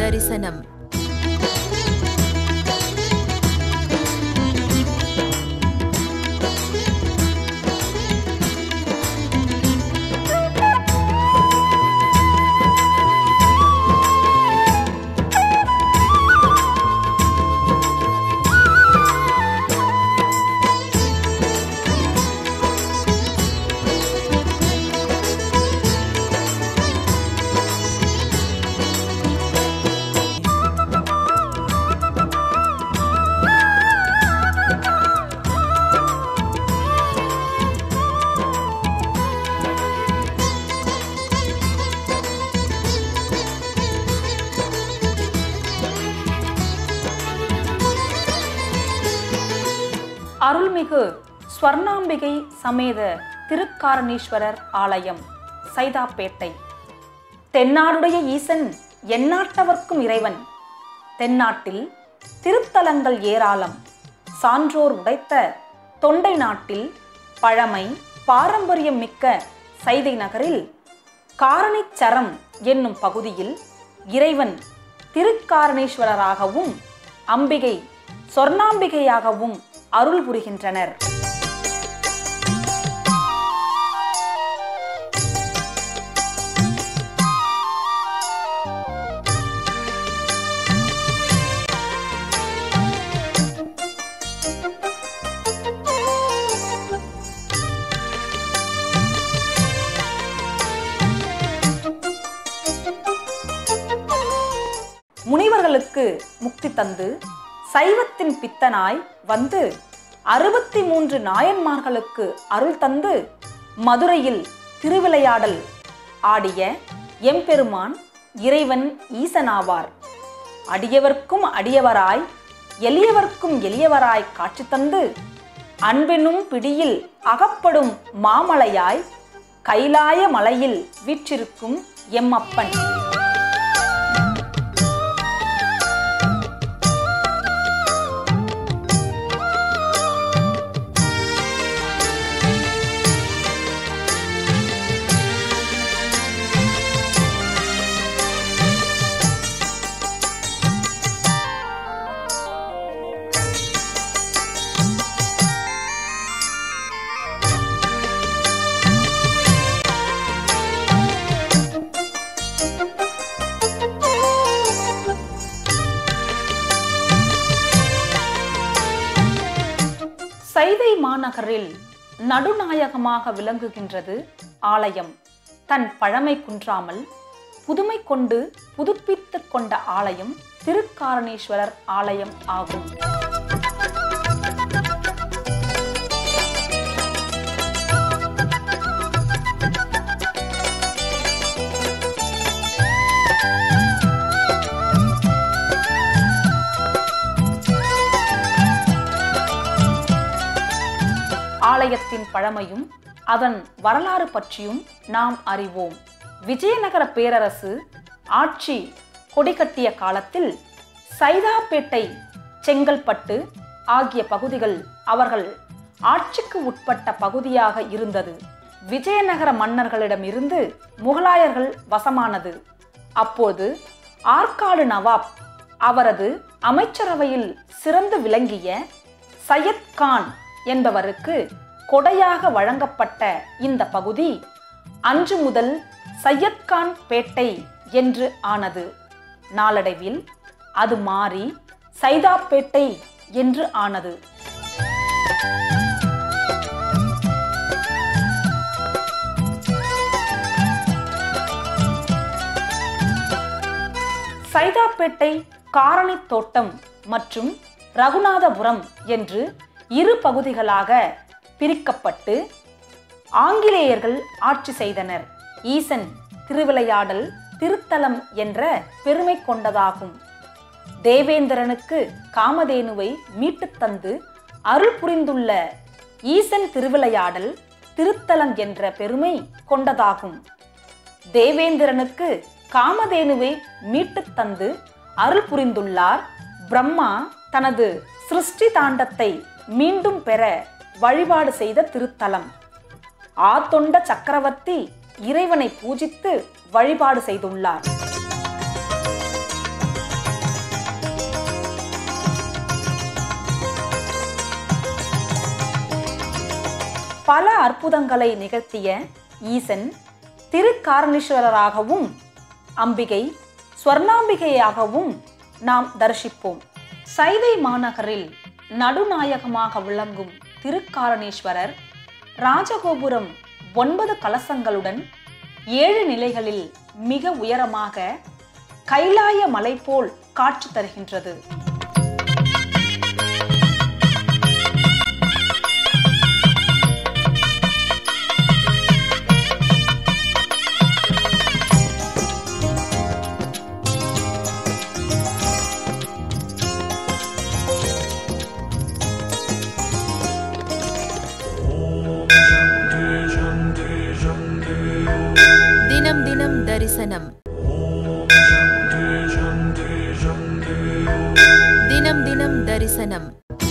தரிசனம் அருள்மிகு ஸ்வர்ணாம்பிகை சமேத திருக்காரணீஸ்வரர் ஆலயம் சைதாப்பேட்டை தென்னாடுடைய ஈசன் எந்நாட்டவர்க்கும் இறைவன் தென்னாட்டில் திருத்தலங்கள் ஏராளம் சான்றோர் உடைத்த தொண்டை நாட்டில் பழமை பாரம்பரியம் மிக்க சைதை நகரில் காரணிச்சரம் என்னும் பகுதியில் இறைவன் திருக்காரணேஸ்வரராகவும் அம்பிகை சொர்ணாம்பிகையாகவும் அருள் புரிகின்றனர் முனிவர்களுக்கு முக்தி தந்து சைவத்தின் பித்தனாய் வந்து அறுபத்தி மூன்று நாயன்மார்களுக்கு அருள் தந்து மதுரையில் திருவிளையாடல் ஆடிய எம்பெருமான் இறைவன் ஈசனாவார் அடியவர்க்கும் அடியவராய் எளியவர்க்கும் எளியவராய் காட்சி தந்து அன்பெனும் பிடியில் அகப்படும் மாமலையாய் கைலாய மலையில் வீற்றிருக்கும் எம்மப்பன் சைதை மாநகரில் நடுநாயகமாக விளங்குகின்றது ஆலயம் தன் பழமை குன்றாமல் புதுமை கொண்டு புதுப்பித்துக் கொண்ட ஆலயம் திருக்காரணேஸ்வரர் ஆலயம் ஆகும் ஆலயத்தின் பழமையும் அதன் வரலாறு பற்றியும் நாம் அறிவோம் விஜயநகர பேரரசு ஆட்சி கொடிகட்டிய காலத்தில் சைதாப்பேட்டை செங்கல்பட்டு ஆகிய பகுதிகள் அவர்கள் ஆட்சிக்கு உட்பட்ட பகுதியாக இருந்தது விஜயநகர மன்னர்களிடமிருந்து முகலாயர்கள் வசமானது அப்போது ஆற்காடு நவாப் அவரது அமைச்சரவையில் சிறந்து விளங்கிய சையத் கான் என்பவருக்கு கொடையாக வழங்கப்பட்ட இந்த பகுதி அன்று முதல் சையத்கான் பேட்டை என்று ஆனது நாளடைவில் அது மாறி சைதாப்பேட்டை என்று ஆனது சைதாப்பேட்டை காரணி தோட்டம் மற்றும் ரகுநாதபுரம் என்று இரு பகுதிகளாக பிரிக்கப்பட்டு ஆங்கிலேயர்கள் ஆட்சி செய்தனர் ஈசன் திருவிளையாடல் திருத்தலம் என்ற பெருமை கொண்டதாகும் தேவேந்திரனுக்கு காமதேனுவை மீட்டுத் தந்து அருள் புரிந்துள்ள ஈசன் திருவிளையாடல் திருத்தலம் என்ற பெருமை கொண்டதாகும் தேவேந்திரனுக்கு காமதேனுவை மீட்டுத் தந்து அருள் புரிந்துள்ளார் பிரம்மா தனது சிருஷ்டி தாண்டத்தை மீண்டும் பெற வழிபாடு செய்த திருத்தலம் ஆத்தொண்ட சக்கரவர்த்தி இறைவனை பூஜித்து வழிபாடு செய்துள்ளார் பல அற்புதங்களை நிகழ்த்திய ஈசன் திருக்காரணீஸ்வரராகவும் அம்பிகை ஸ்வர்ணாம்பிகையாகவும் நாம் தரிசிப்போம் சைதை மாநகரில் நடுநாயகமாக விளங்கும் திருக்காரணீஸ்வரர் ராஜகோபுரம் ஒன்பது கலசங்களுடன் ஏழு நிலைகளில் மிக உயரமாக கைலாய மலை போல் காட்சி தருகின்றது தினம் தினம் தரிசனம் தினம் தினம் தரிசனம்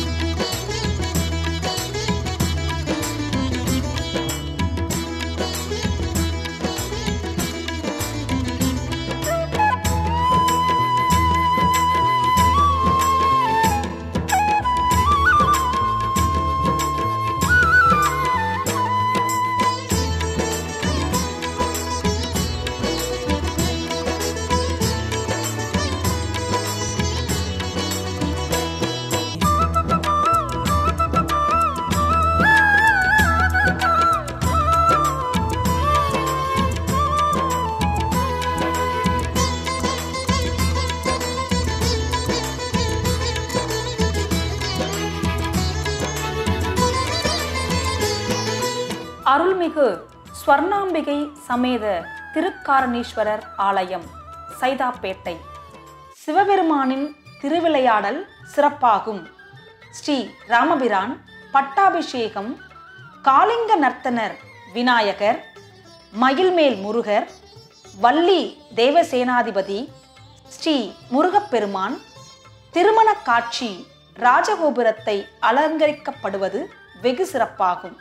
அருள்மிகு ஸ்வர்ணாம்பிகை சமேத திருக்காரணீஸ்வரர் ஆலயம் சைதாப்பேட்டை சிவபெருமானின் திருவிளையாடல் சிறப்பாகும் ஸ்ரீ ராமபிரான் பட்டாபிஷேகம் காளிங்க நர்த்தனர் விநாயகர் மயில்மேல் முருகர் வள்ளி தேவசேனாதிபதி ஸ்ரீ முருகப்பெருமான் திருமணக் காட்சி ராஜகோபுரத்தை அலங்கரிக்கப்படுவது வெகு சிறப்பாகும்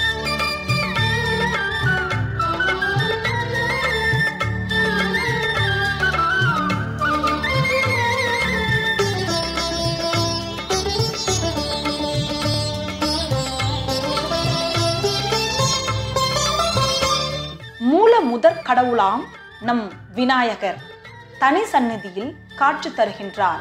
மூல முதற் கடவுளாம் நம் விநாயகர் தனி சந்நிதியில் காட்சி தருகின்றார்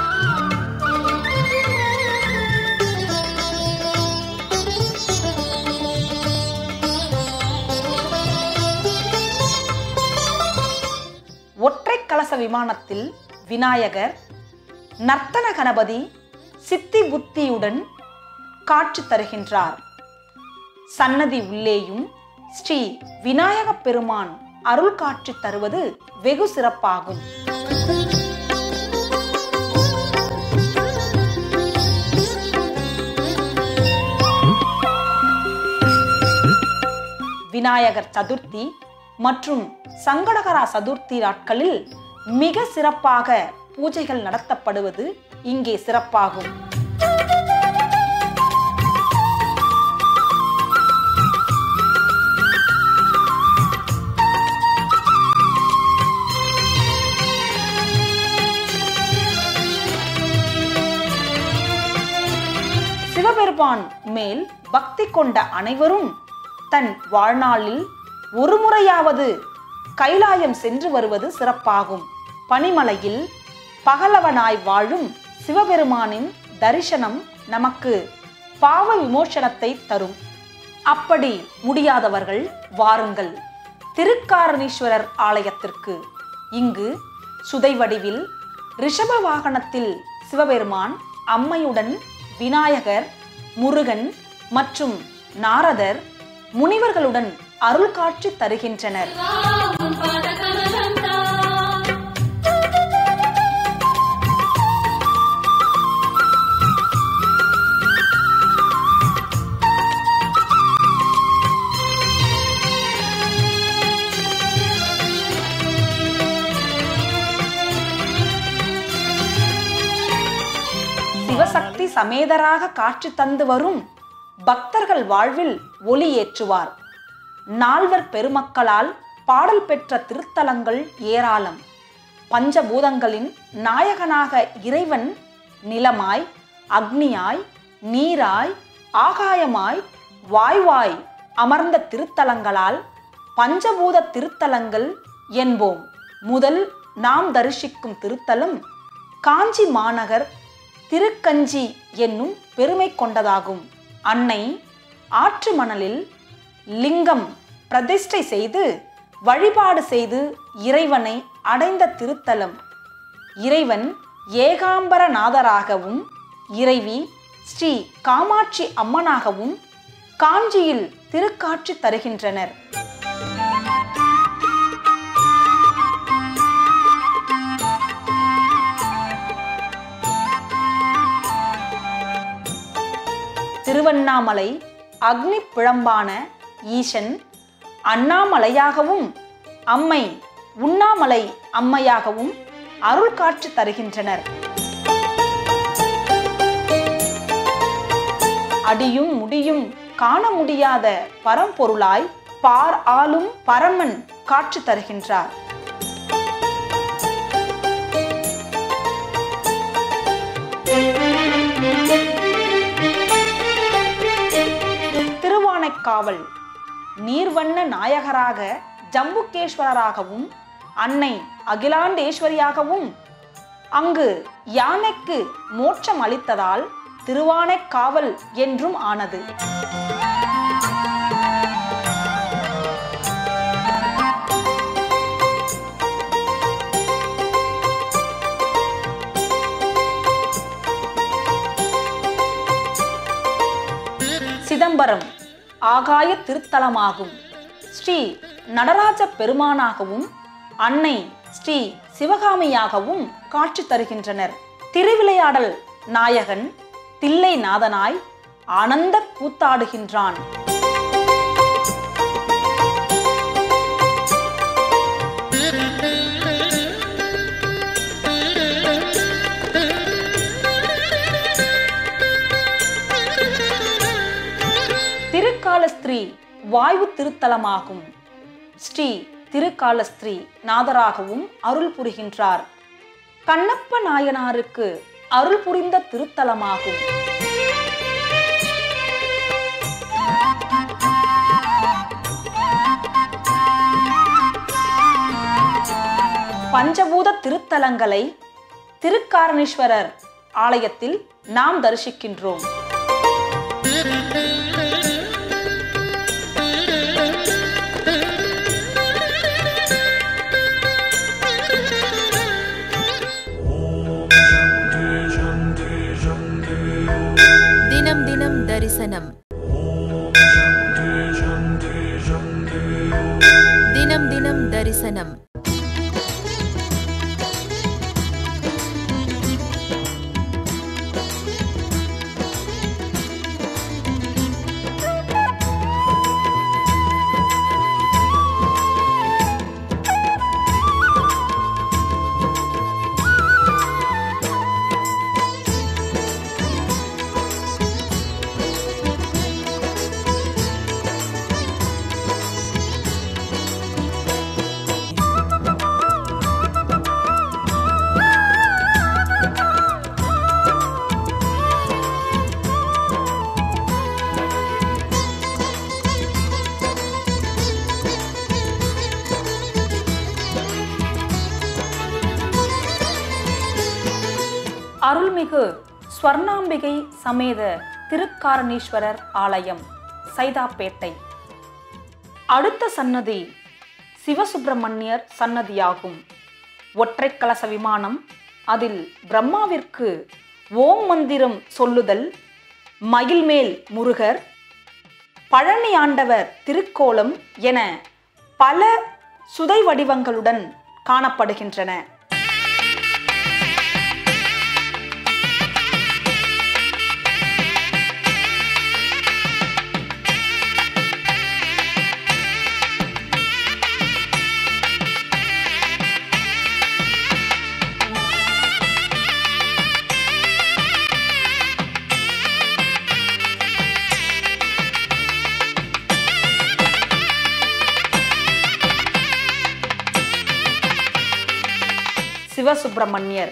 ஒற்றை கலச விமானத்தில் விநாயகர் நர்த்தன கணபதி சித்தி புத்தியுடன் காட்சி தருகின்றார் சன்னதி உள்ளேயும் ஸ்ரீ விநாயகப் பெருமான் அருள் காட்சி தருவது வெகு சிறப்பாகும் விநாயகர் சதுர்த்தி மற்றும் சங்கடகரா சதுர்த்தி நாட்களில் மிக சிறப்பாக பூஜைகள் நடத்தப்படுவது இங்கே சிறப்பாகும் சிவபெருமான் மேல் பக்தி கொண்ட அனைவரும் தன் வாழ்நாளில் ஒரு முறையாவது கைலாயம் சென்று வருவது சிறப்பாகும் பனிமலையில் பகலவனாய் வாழும் சிவபெருமானின் தரிசனம் நமக்கு பாவ விமோசனத்தை தரும் அப்படி முடியாதவர்கள் வாருங்கள் திருக்காரணீஸ்வரர் ஆலயத்திற்கு இங்கு சுதை வடிவில் ரிஷப வாகனத்தில் சிவபெருமான் அம்மையுடன் விநாயகர் முருகன் மற்றும் நாரதர் முனிவர்களுடன் அருள் காட்சி தருகின்றனர் சிவசக்தி சமேதராக காட்சி தந்து வரும் பக்தர்கள் வாழ்வில் ஒளி ஏற்றுவார் நால்வர் பெருமக்களால் பாடல் பெற்ற திருத்தலங்கள் ஏராளம் பஞ்சபூதங்களின் நாயகனாக இறைவன் நிலமாய் அக்னியாய் நீராய் ஆகாயமாய் வாய் வாய் அமர்ந்த திருத்தலங்களால் பஞ்சபூத திருத்தலங்கள் என்போம் முதல் நாம் தரிசிக்கும் திருத்தலம் காஞ்சி மாநகர் திருக்கஞ்சி என்னும் பெருமை கொண்டதாகும் அன்னை ஆற்று மணலில் லிங்கம் பிரதிஷ்டை செய்து வழிபாடு செய்து இறைவனை அடைந்த திருத்தலம் இறைவன் ஏகாம்பரநாதராகவும் இறைவி ஸ்ரீ காமாட்சி அம்மனாகவும் காஞ்சியில் திருக்காட்சி தருகின்றனர் திருவண்ணாமலை அக்னி பிழம்பான ஈசன் அண்ணாமலையாகவும் அம்மை உண்ணாமலை அம்மையாகவும் அருள் காட்சி தருகின்றனர் அடியும் முடியும் காண முடியாத பரம்பொருளாய் பார் ஆளும் பரமன் காட்சி தருகின்றார் திருவானைக்காவல் நீர்வண்ண நாயகராக ஜம்புகேஸ்வரராகவும் அன்னை அகிலாண்டேஸ்வரியாகவும் அங்கு யானைக்கு மோட்சம் அளித்ததால் திருவானைக்காவல் என்றும் ஆனது சிதம்பரம் ஆகாய திருத்தலமாகும் ஸ்ரீ நடராஜ பெருமானாகவும் அன்னை ஸ்ரீ சிவகாமியாகவும் காட்சி தருகின்றனர் திருவிளையாடல் நாயகன் தில்லை நாதனாய் ஆனந்த கூத்தாடுகின்றான் திருக்காலஸ்திரீ வாயு திருத்தலமாகும் ஸ்ரீ திருக்காலஸ்திரீ நாதராகவும் அருள் புரிகின்றார் கண்ணப்ப நாயனாருக்கு அருள் புரிந்த திருத்தலமாகும் பஞ்சபூத திருத்தலங்களை திருக்காரணீஸ்வரர் ஆலயத்தில் நாம் தரிசிக்கின்றோம் தினம் தினம் தரிசனம் தினம் தினம் தரிசனம் அருள்மிகு ஸ்வர்ணாம்பிகை சமேத திருக்காரணீஸ்வரர் ஆலயம் சைதாப்பேட்டை அடுத்த சன்னதி சிவசுப்பிரமணியர் சன்னதியாகும் ஒற்றை கலச விமானம் அதில் பிரம்மாவிற்கு ஓம் மந்திரம் சொல்லுதல் மயில்மேல் முருகர் பழனி ஆண்டவர் திருக்கோலம் என பல சுதை வடிவங்களுடன் காணப்படுகின்றன சிவசுப்பிரமணியர்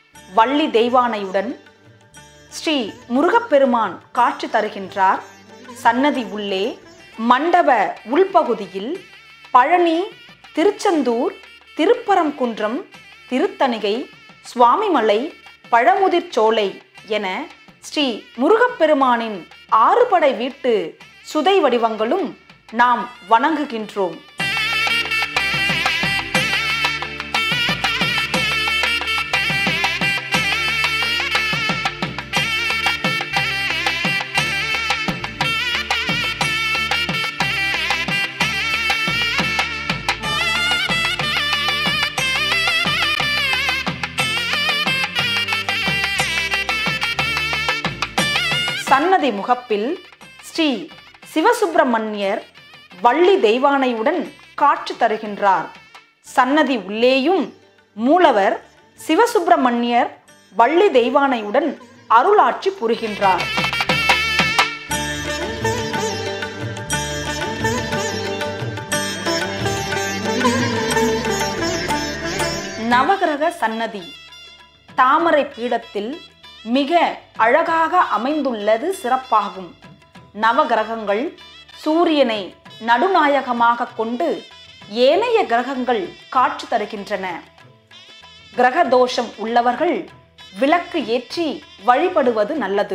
வள்ளி தெய்வானையுடன் ஸ்ரீ முருகப்பெருமான் காட்சி தருகின்றார் சன்னதி உள்ளே மண்டப உள்பகுதியில் பழனி திருச்செந்தூர் திருப்பரங்குன்றம் திருத்தணிகை சுவாமிமலை பழமுதிர்ச்சோலை என ஸ்ரீ முருகப்பெருமானின் ஆறுபடை வீட்டு சுதை வடிவங்களும் நாம் வணங்குகின்றோம் சன்னதி முகப்பில் ஸ்ரீ சிவசுப்பிரமணியர் வள்ளி தெய்வானையுடன் காட்சி தருகின்றார் சன்னதி உள்ளேயும் மூலவர் சிவசுப்பிரமணியர் வள்ளி தெய்வானையுடன் அருளாட்சி புரிகின்றார் நவகிரக சன்னதி தாமரை பீடத்தில் மிக அழகாக அமைந்துள்ளது சிறப்பாகும் நவகிரகங்கள் சூரியனை நடுநாயகமாக கொண்டு ஏனைய கிரகங்கள் காட்சி தருகின்றன கிரக தோஷம் உள்ளவர்கள் விளக்கு ஏற்றி வழிபடுவது நல்லது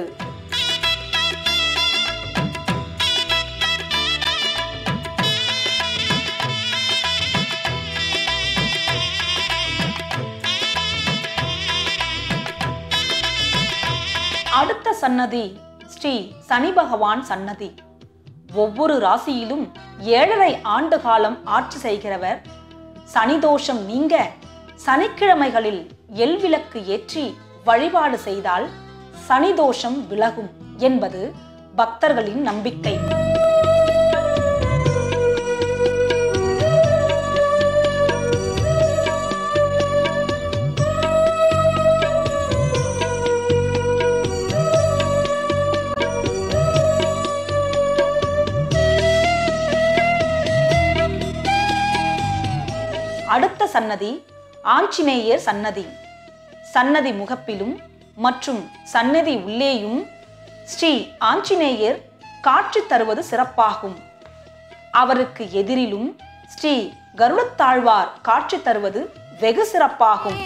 அடுத்த சன்னதி ஸ்ரீ சனி பகவான் சன்னதி ஒவ்வொரு ராசியிலும் ஏழரை ஆண்டு காலம் ஆட்சி செய்கிறவர் சனி தோஷம் நீங்க சனிக்கிழமைகளில் எல் விளக்கு ஏற்றி வழிபாடு செய்தால் சனி தோஷம் விலகும் என்பது பக்தர்களின் நம்பிக்கை அடுத்த சன்னதி ஆஞ்சநேயர் சன்னதி சன்னதி முகப்பிலும் மற்றும் சன்னதி உள்ளேயும் ஸ்ரீ ஆஞ்சநேயர் காட்சி தருவது சிறப்பாகும் அவருக்கு எதிரிலும் ஸ்ரீ கருடத்தாழ்வார் காட்சி தருவது வெகு சிறப்பாகும்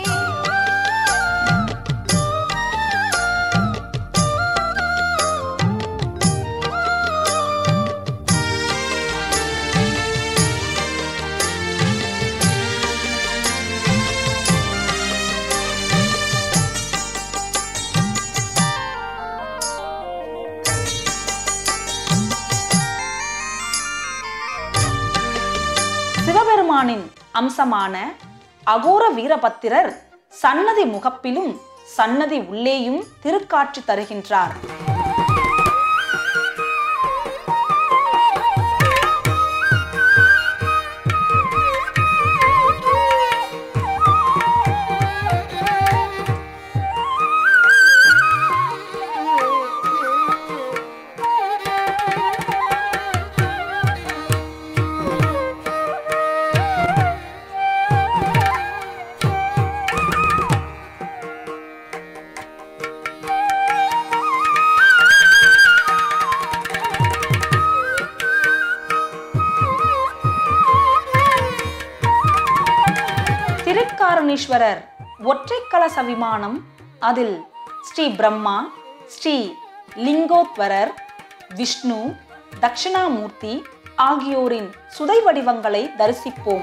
சிவபெருமானின் அம்சமான அகோர வீரபத்திரர் சன்னதி முகப்பிலும் சன்னதி உள்ளேயும் திருக்காட்சி தருகின்றார் திருக்காரணீஸ்வரர் ஒற்றை கலச விமானம் அதில் ஸ்ரீ பிரம்மா ஸ்ரீ லிங்கோத்வரர் விஷ்ணு தட்சிணாமூர்த்தி ஆகியோரின் சுதை வடிவங்களை தரிசிப்போம்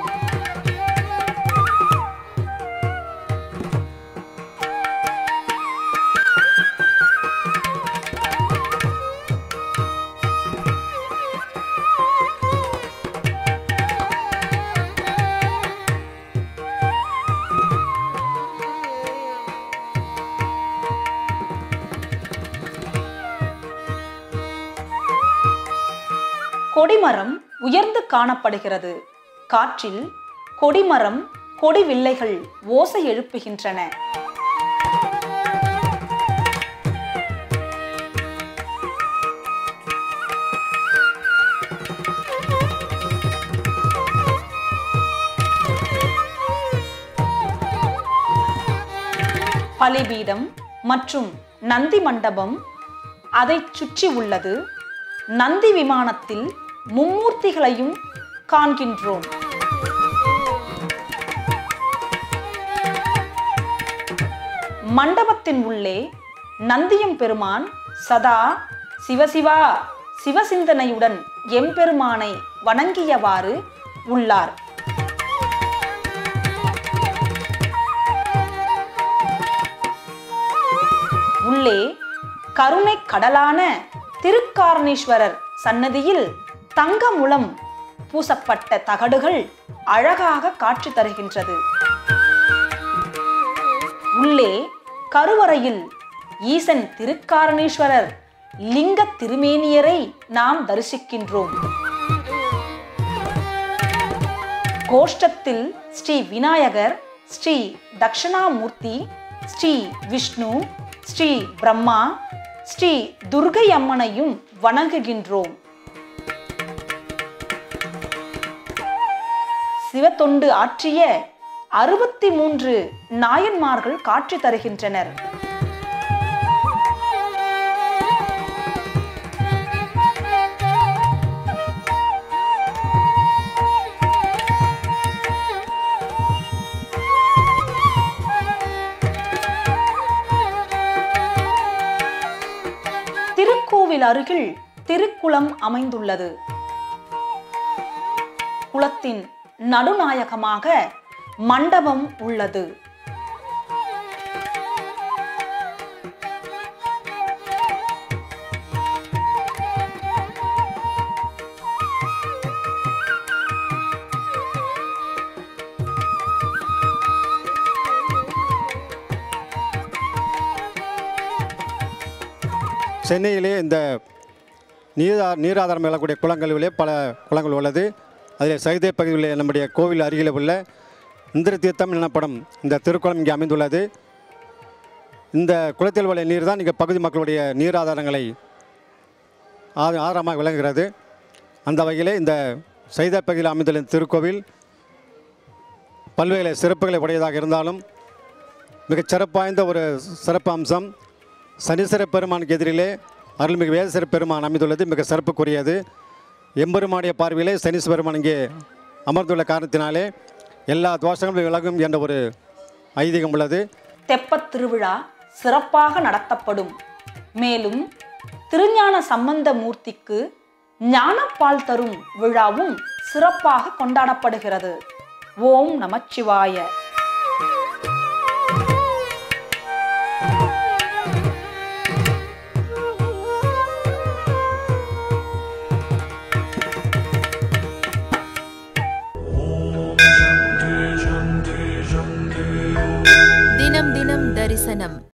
கொடிமரம் உயர்ந்து காணப்படுகிறது காற்றில் கொடிமரம் கொடி வில்லைகள் ஓசை எழுப்புகின்றன பலிபீடம் மற்றும் நந்தி மண்டபம் அதைச் சுற்றி உள்ளது நந்தி விமானத்தில் மும்மூர்த்திகளையும் காண்கின்றோம் மண்டபத்தின் உள்ளே நந்தியம் பெருமான் சதா சிவசிவா சிவசிந்தனையுடன் எம்பெருமானை வணங்கியவாறு உள்ளார் உள்ளே கருணை கடலான திருக்காரணீஸ்வரர் சன்னதியில் தங்க முலம் பூசப்பட்ட தகடுகள் அழகாக காட்சி தருகின்றது உள்ளே கருவறையில் ஈசன் திருக்காரணீஸ்வரர் லிங்க திருமேனியரை நாம் தரிசிக்கின்றோம் கோஷ்டத்தில் ஸ்ரீ விநாயகர் ஸ்ரீ தட்சிணாமூர்த்தி ஸ்ரீ விஷ்ணு ஸ்ரீ பிரம்மா ஸ்ரீ துர்கை அம்மனையும் வணங்குகின்றோம் சிவத்தொண்டு ஆற்றிய அறுபத்தி மூன்று நாயன்மார்கள் காட்சி தருகின்றனர் திருக்கோவில் அருகில் திருக்குளம் அமைந்துள்ளது குளத்தின் நடுநாயகமாக மண்டபம் உள்ளது சென்னையிலே இந்த நீரா நீராதாரம் எழக்கூடிய குளங்களிலே பல குளங்கள் உள்ளது அதில் சைதை பகுதியில் நம்முடைய கோவில் அருகில் உள்ள இந்திர தீர்த்தம் எனப்படும் இந்த திருக்குளம் இங்கே அமைந்துள்ளது இந்த குளத்தில் உள்ள நீர் தான் இங்கே பகுதி மக்களுடைய நீராதாரங்களை ஆ- ஆதாரமாக விளங்குகிறது அந்த வகையிலே இந்த சைதை பகுதியில் அமைந்துள்ள இந்த திருக்கோவில் பல்வேறு சிறப்புகளை உடையதாக இருந்தாலும் மிகச் சிறப்பாய்ந்த ஒரு சிறப்பு அம்சம் சனீஸ்வர பெருமானுக்கு எதிரிலே அருள்மிகு வேதசர பெருமான் அமைந்துள்ளது மிக சிறப்புக்குரியது எம்பெருமானுடைய பார்வையிலே சனீஸ்வர பெருமான் இங்கே அமர்ந்துள்ள காரணத்தினாலே எல்லா தோஷங்களும் விலகும் என்ற ஒரு ஐதீகம் உள்ளது தெப்பத் திருவிழா சிறப்பாக நடத்தப்படும் மேலும் திருஞான சம்பந்த மூர்த்திக்கு ஞானப்பால் தரும் விழாவும் சிறப்பாக கொண்டாடப்படுகிறது ஓம் நமச்சிவாய தினம் தினம் தரிசனம்